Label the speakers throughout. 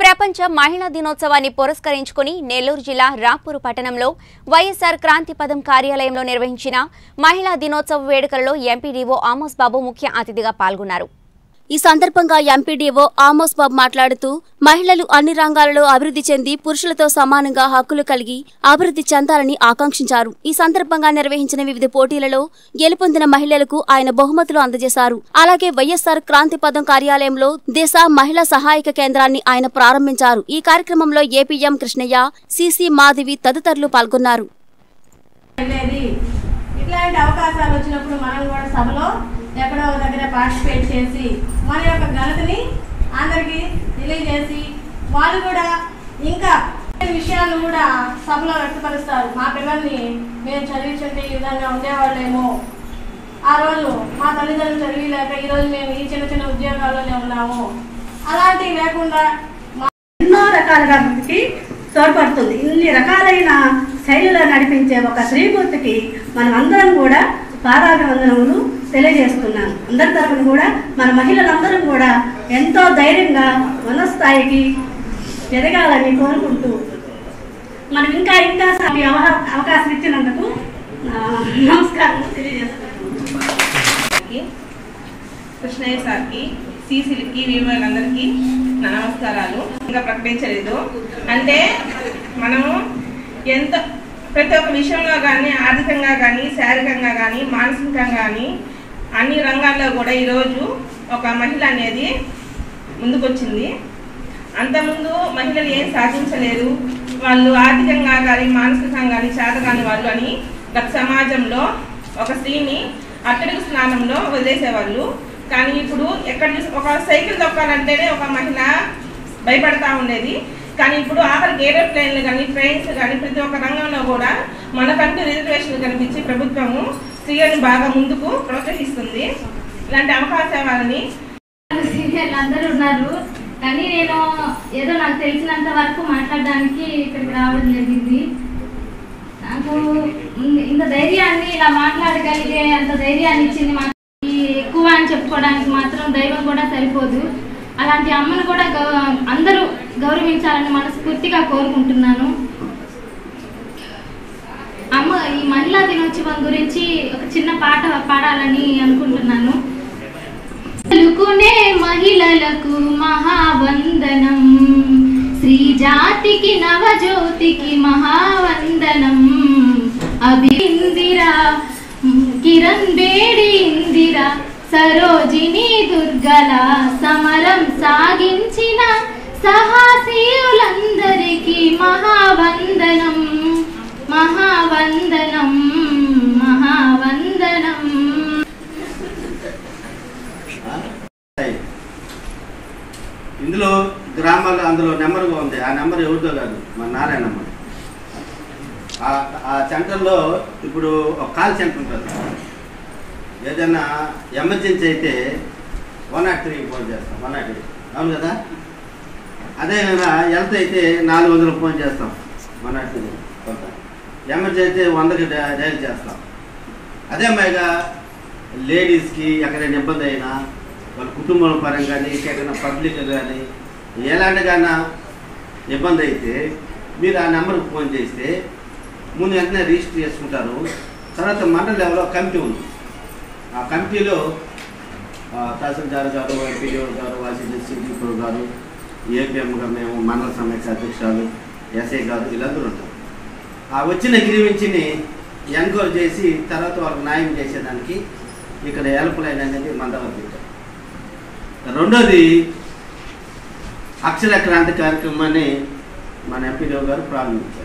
Speaker 1: ప్రపంచ మహిళా దినోత్సవాన్ని పురస్కరించుకుని నెల్లూరు జిల్లా రాపూరు పట్టణంలో వైఎస్ఆర్ క్రాంతి పదం కార్యాలయంలో నిర్వహించిన మహిళా దినోత్సవ వేడుకలలో ఎంపీడీఓ ఆమోస్ బాబు ముఖ్య అతిథిగా పాల్గొన్నారు
Speaker 2: ఈ సందర్భంగా ఎంపీడీఓ ఆమోస్ బాబు మాట్లాడుతూ మహిళలు అన్ని రంగాలలో అభివృద్ధి చెంది పురుషులతో సమానంగా హక్కులు కలిగి అభివృద్ధి చెందాలని ఆకాంక్షించారు ఈ సందర్భంగా నిర్వహించిన వివిధ పోటీలలో గెలుపొందిన మహిళలకు ఆయన బహుమతులు అందజేశారు అలాగే వైఎస్ఆర్ క్రాంతి పదం కార్యాలయంలో దేశ మహిళా సహాయక కేంద్రాన్ని ఆయన ప్రారంభించారు ఈ కార్యక్రమంలో ఏపీఎం కృష్ణయ్య సిసి మాధవి తదితరులు పాల్గొన్నారు
Speaker 3: వెళ్ళేది ఇట్లాంటి అవకాశాలు వచ్చినప్పుడు మనం కూడా సభలో ఎక్కడో ఒక దగ్గర పార్టిసిపేట్ చేసి మన యొక్క ఘనతని అందరికీ తెలియజేసి వాళ్ళు కూడా ఇంకా విషయాలను కూడా సభలో వ్యక్తపరుస్తారు మా పిల్లల్ని మేము చదివించుంటే ఈ విధంగా ఉండేవాళ్ళేమో ఆ రోజు మా తల్లిదండ్రులు చదివిలేక ఈరోజు మేము ఈ చిన్న చిన్న ఉద్యోగాల్లోనే ఉన్నాము అలాంటివి లేకుండా
Speaker 4: ఎన్నో రకాలుగా అభివృద్ధికి తోడ్పడుతుంది ఇన్ని రకాలైన శైలిలో నడిపించే ఒక శ్రీమూర్తికి మనం అందరం కూడా పాదాభివందనములు తెలియజేస్తున్నాను అందరి తరపున కూడా మన మహిళలందరం కూడా ఎంతో ధైర్యంగా ఉన్నస్థాయికి ఎదగాలని కోరుకుంటూ మనం ఇంకా ఇంకా ఈ అవహ- అవకాశం ఇచ్చినందుకు ఆ, నమస్కారం తెలియజేస్తున్నాను
Speaker 5: సార్కి కృష్ణయ్య సార్కి సీసీలకి వీళ్ళందరికీ నా నమస్కారాలు ఇంకా ప్రకటించలేదు అంటే మనము ఎంత ప్రతి ఒక్క విషయంలో కానీ ఆర్థికంగా కానీ శారీరకంగా కానీ మానసికంగా కానీ అన్ని రంగాల్లో కూడా ఈరోజు ఒక మహిళ అనేది ముందుకొచ్చింది అంతకుముందు మహిళలు ఏం సాధించలేరు వాళ్ళు ఆర్థికంగా కానీ మానసికంగా కానీ చేతగాని వాళ్ళు అని గత సమాజంలో ఒక స్త్రీని అట్టడుగు స్నానంలో వదిలేసేవాళ్ళు కానీ ఇప్పుడు ఎక్కడ చూసి ఒక సైకిల్ తొక్కాలంటేనే ఒక మహిళ భయపడతా ఉండేది కానీ ఇప్పుడు ఆఖరికి ఏరోప్లేన్లు కానీ ట్రైన్స్ కానీ ప్రతి ఒక్క రంగంలో కూడా మనకంటూ రిజర్వేషన్ కనిపించి ప్రభుత్వము స్త్రీలను బాగా ముందుకు ప్రోత్సహిస్తుంది ఇలాంటి అవకాశాలని
Speaker 6: సీనియర్లు అందరూ ఉన్నారు కానీ నేను ఏదో నాకు తెలిసినంత వరకు మాట్లాడడానికి ఇక్కడికి రావడం జరిగింది నాకు ఇన్- ఇంత ధైర్యాన్ని ఇలా మాట్లాడగలిగే అంత ధైర్యాన్ని ఇచ్చింది మా ఈ ఎక్కువ అని చెప్పుకోవడానికి మాత్రం దైవం కూడా సరిపోదు అలాంటి అమ్మను కూడా గౌ అందరూ గౌరవించాలని మనస్ఫూర్తిగా కోరుకుంటున్నాను అమ్మ ఈ మహిళా దినోత్సవం గురించి ఒక చిన్న పాట పాడాలని అనుకుంటున్నాను పలుకునే మహిళలకు మహావందనం శ్రీ జాతికి నవజ్యోతికి మహావందనం అభిందిరా కిరణ్ బేడి ఇందిరా సరోజిని దుర్గల సమరం సాగించిన సహాశీయులందరికీ మహావందనం మహావందనం మహావందనం
Speaker 7: ఇందులో గ్రామాలు అందులో నెంబర్గా ఉంది ఆ నెంబర్ ఎవరితో కాదు మన నారాయణ నెంబర్ ఆ- ఆ సెంటర్లో ఇప్పుడు ఒక కాల్ సెంటర్ ఉంటుంది ఏదైనా ఎమర్జెన్సీ అయితే వన్ నాట్ త్రీకి ఫోన్ చేస్తాం వన్ నాట్ అవును కదా అదే కదా హెల్త్ అయితే నాలుగు వందలకు ఫోన్ చేస్తాం వన్ నాట్ త్రీ కొంత ఎమర్జెన్సీ అయితే వందకి డ- డైల్ చేస్తాం అదే మైగా లేడీస్కి ఎక్కడైనా ఇబ్బంది అయినా వాళ్ళ కుటుంబం పరంగా కానీ ఎక్కడైనా పబ్లిక్ కానీ ఎలాంటిగానా ఇబ్బంది అయితే మీరు ఆ నెంబర్కి ఫోన్ చేస్తే ముందు వెంటనే రిజిస్టర్ చేసుకుంటారు తర్వాత మండల లెవెల్లో కమిటీ ఉంది ఆ కమిటీలో ఆ, తహసీల్దార్ గారు ఎంపీడీఓ గారు వాసిడి సిడిపో గారు ఏపీఎంగా మేము మండల సమైక్య అధ్యక్షురాలు ఎస్ఐ గారు వీళ్ళందరూ ఉంటారు ఆ వచ్చిన గ్రీవించిని ఎన్క్వైరీ చేసి తర్వాత వాళ్ళకి న్యాయం చేసేదానికి ఇక్కడ హెల్ప్ లైన్ అనేది మన దగ్గర పెట్టారు రెండోది అక్షర క్రాంతి కార్యక్రమాన్ని మన ఎంపీడీఓ గారు ప్రారంభించారు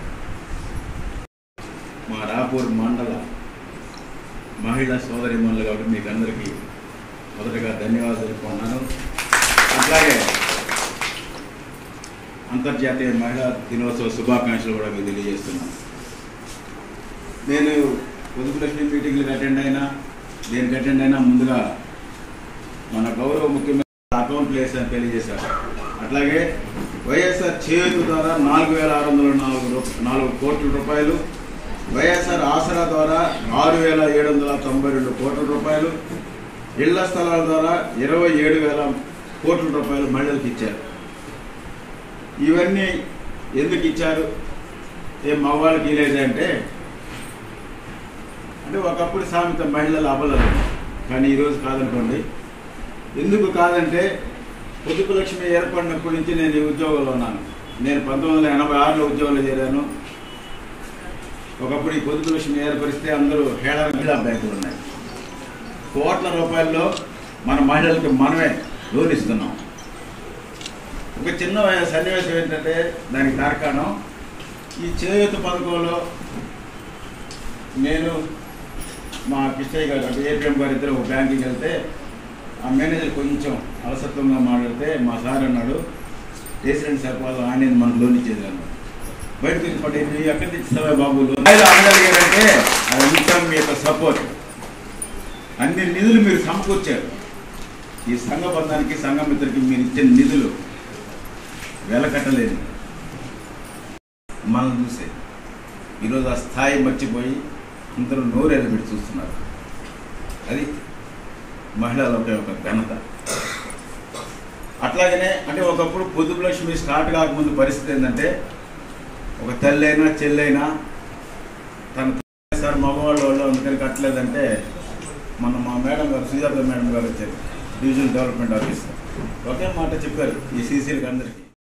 Speaker 8: మా రాపూర్ మండల మహిళా సోదరి మనులు కాబట్టి మీకు అందరికీ మొదటగా ధన్యవాదాలు తెలుపుకున్నాను అట్లాగే అంతర్జాతీయ మహిళా దినోత్సవ శుభాకాంక్షలు కూడా మీకు తెలియజేస్తున్నాను నేను పొదుపు లక్ష్మి మీటింగ్లకు అటెండ్ అయినా దేనికి అటెండ్ అయినా ముందుగా మన గౌరవ ముఖ్యమంత్రి అకౌంట్ ప్లేస్ అని తెలియజేశారు అట్లాగే వైఎస్ఆర్ చేయూత ద్వారా నాలుగు వేల ఆరు వందల నాలుగు రూ- నాలుగు కోట్ల రూపాయలు వైఎస్ఆర్ ఆసరా ద్వారా ఆరు వేల ఏడు వందల తొంభై రెండు కోట్ల రూపాయలు ఇళ్ల స్థలాల ద్వారా ఇరవై ఏడు వేల కోట్ల రూపాయలు మహిళలకు ఇచ్చారు ఇవన్నీ ఎందుకు ఇచ్చారు ఏ మగవాళ్ళకి ఇలేదు అంటే అంటే ఒకప్పుడు సామెత మహిళల అబలలు కానీ ఈరోజు కాదనుకోండి ఎందుకు కాదంటే పొదుపు లక్ష్మి ఏర్పడినప్పటి నుంచి నేను ఈ ఉద్యోగంలో ఉన్నాను నేను పంతొమ్మిది వందల ఎనభై ఆరులో ఉద్యోగంలో చేరాను ఒకప్పుడు ఈ పొదుపు లక్ష్మి ఏర్పరిస్తే అందరూ హేళన మహిళా బ్యాంకులు ఉన్నాయి కోట్ల రూపాయల్లో మన మహిళలకి మనమే లోన్ ఇస్తున్నాం ఒక చిన్న సన్నివేశం ఏంటంటే దానికి తార్కాణం ఈ చేయూత పథకంలో నేను మా కిష్టయ్య గారు అంటే ఏపీఎం గారు ఇద్దరు ఒక బ్యాంకుకి వెళ్తే ఆ మేనేజర్ కొంచెం అలసత్వంగా మాట్లాడితే మా సార్ అన్నాడు రెసిడెంట్ చెప్పాలి ఆయన మనకు లోన్ ఇచ్చేది అన్నాడు బయటకు వచ్చి పడి నువ్వు ఎక్కడి నుంచి ఇస్తావా బాబు లోన్ ఆయన అనగలిగారంటే అదంతా మీ యొక్క సపోర్ట్ అన్ని నిధులు మీరు సమకూర్చారు ఈ సంఘబంధానికి సంఘమిత్రకి మీరు ఇచ్చిన నిధులు వెలకట్టలేదు మనం చూసే ఈరోజు ఆ స్థాయి మర్చిపోయి అందరూ నోరు ఎలబెట్టి చూస్తున్నారు అది మహిళల యొక్క ఘనత అట్లాగనే అంటే ఒకప్పుడు పొదుపు లక్ష్మి స్టార్ట్ కాకముందు పరిస్థితి ఏంటంటే ఒక తల్లైనా చెల్లైనా తన సార్ మగవాళ్ళు వాళ్ళు అందుకని కట్టలేదంటే మన మా మేడం గారు సుజాత మేడం గారు వచ్చారు డివిజన్ డెవలప్మెంట్ ఆఫీసర్ ఒకే మాట చెప్పారు ఈ సీసీలకు అందరికీ